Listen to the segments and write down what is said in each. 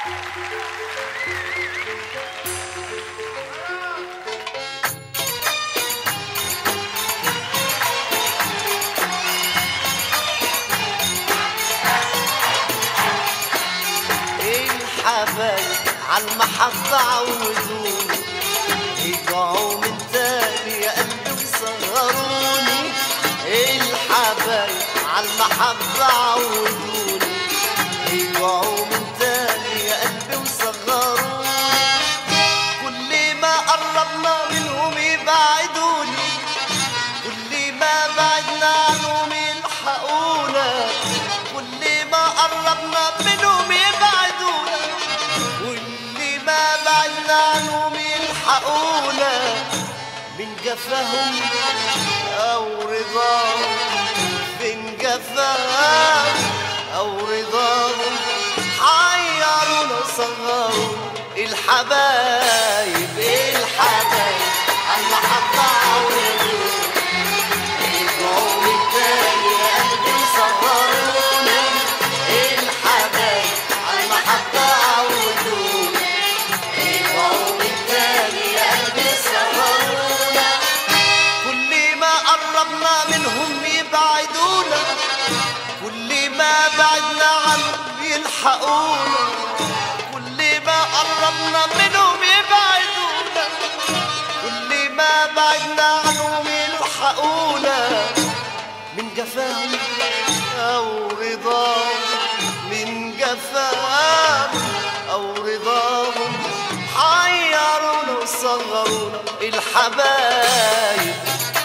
الحبايب عالمحبة عودوني رجعوا من تاني يا قلبي وصغروني الحبايب عالمحبة عودوني رجعوا من تاني يا قلبي وصغروني كل ما قربنا منهم يبعدوني كل ما بعدنا عنهم يلحقونا كل ما قربنا منهم يبعدونا كل ما بعدنا عنهم يلحقونا من جفاهم أو رضاهم من جفاهم أو رضاهم حيرونا صغرونا الحبايب الحبايب المحبة عودونا رجعوا من تاني يا قلبي صغرونا الحبايب المحبة عودونا رجعوا من تاني يا قلبي صغرونا كل ما قربنا منهم يبعدونا كل ما بعدنا عنهم يلحقونا كل ما قربنا منهم يبعدونا كل ما بعدنا عنهم يلحقونا من جفاهم أو رضاهم من جفاهم أو رضاهم حيرونا وصغرونا الحبايب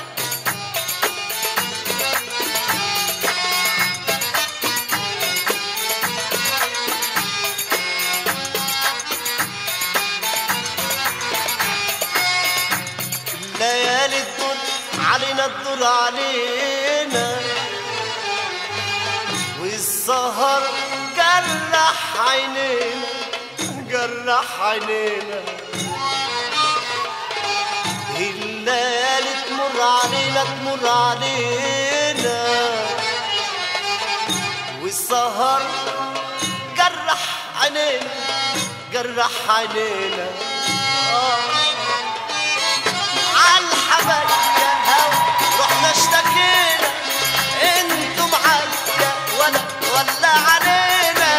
ليالي الدور علينا الدور علينا والسهر جرح عينينا جرح عينينا الليالي تمر علينا تمر علينا والسهر جرح عينينا جرح عينينا آه عالحبايب يا هوا رحنا اشتكينا انتم عالية ولا ولا علينا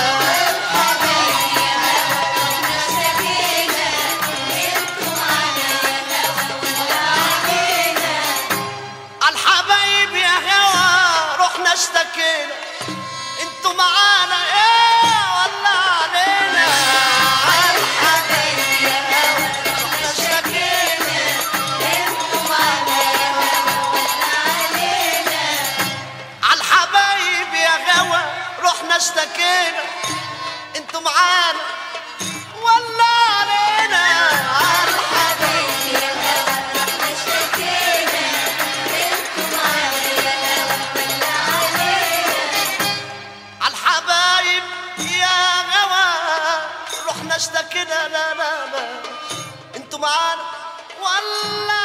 عالحبايب يا هوا رحنا اشتكينا انتم معانا ايه ولا علينا عالحبايب يا هوا رحنا اشتكينا عالحبايب يا غوا رحنا اشتكينا انتوا معانا ولا علينا عالحبايب يا عالحبايب يا غوا رحنا اشتكينا لا لا لا انتوا معانا ولا